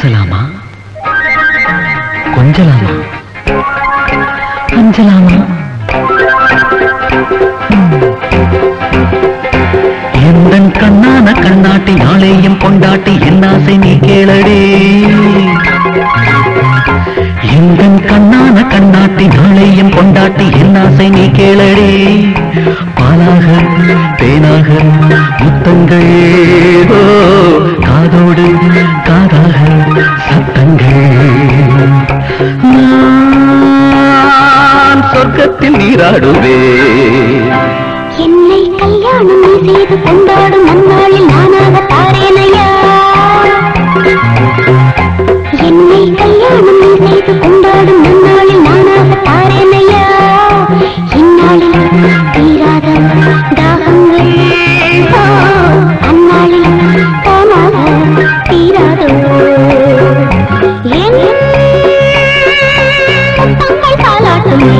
பேசலாமா கொஞ்சலாமா அஞ்சலாமா எந்தன் கண்ணான கண்ணாட்டி நாளையும் கொண்டாட்டி என் ஆசை நீ கேளடே எந்தன் கண்ணான கண்ணாட்டி நாளையும் கொண்டாட்டி என் ஆசை நீ கேளடே பாலாக தேனாக முத்தங்கள் ஓ, காதோடு காதாக சத்தங்கள் நான் சொர்க்கத்தில் நீராடுவேன் என்னை கல்யாணம் நீ செய்து கொண்டாடும் நன்னாளில் நானாக தாரேனையா என்னை கல்யாணம் நீ செய்து கொண்டாடும் நன்னாளில் நானாக தாரேனையா இந்நாளில் தீராத தாகங்கள் ஓ, அந்நாளில் தானாக தீராதோ என் முத்தங்கள் பாலாட்டுமே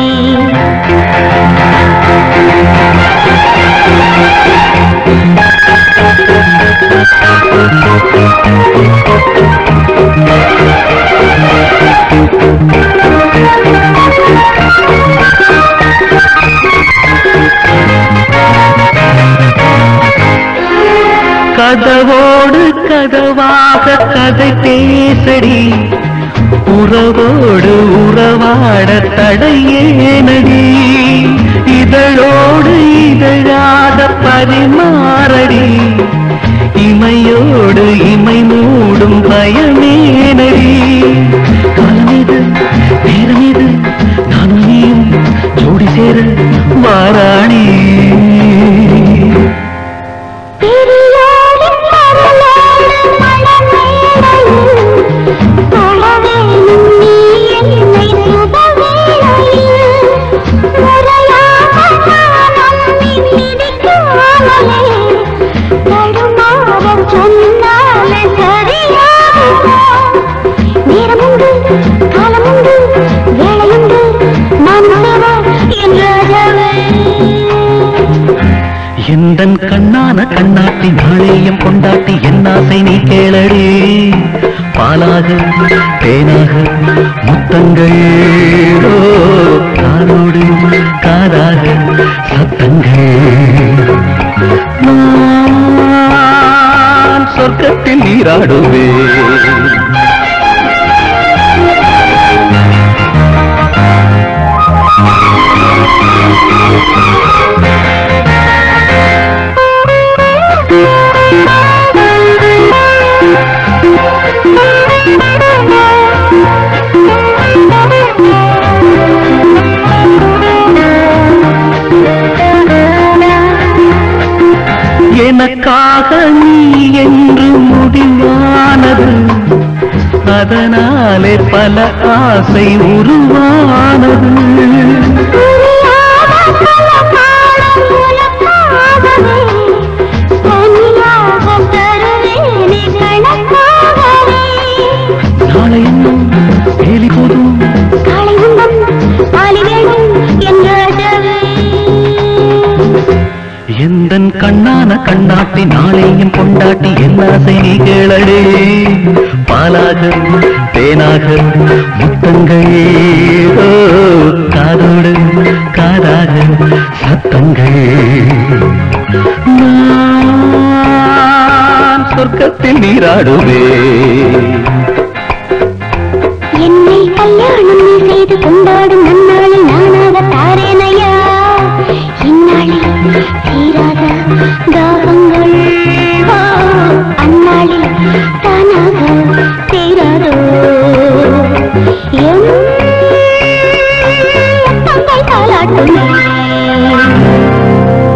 கதவோடு கதவாக கதை பேசடி உறவோடு உறவாட தடையேனடி இதழோடு இதழாத பரிமாறடி இமையோடு இமை மூடும் பயமேனடி காலமீது நேரமீது நானும் நீயும் ஜோடி சேர வாராணி பெரியோரின் மரலோடு மணமேடையில் தொழவேணும் நீ என்னை சுபவேளையில். முறையாக நான் அன்பி மிதிக்காமலே தடுமாறச் சொன்னாலே சரியாகுமா? நேரமுண்டு, காலமுண்டு, வேலையுண்டு, நான் உணவா என் ராஜாவே எந்தன் கண்ணான கண்ணாட்டி நாளையும் கொண்டாட்டி என் ஆசை நீ கேளடே பாலாக தேனாக முத்தங்கள் ஓ, காதோடு காதாக சத்தங்கள் நான் சொர்க்கத்தில் நீராடுவேன் எனக்காக நீ என்று முடிவானது அதனாலே பல ஆசை உருவானது நாளை இன்னும் வேலி போதும் எந்தன் கண்ணான கண்ணாட்டி நாளையும் கொண்டாட்டி என் ஆசை நீ கேளடே பாலாக தேனாக முத்தங்கள் ஓ, காதோடு காதாக சத்தங்கள் நான் சொர்க்கத்தில் நீராடுவேன் என்னை கல்யாணம் நீ செய்து கொண்டாடும்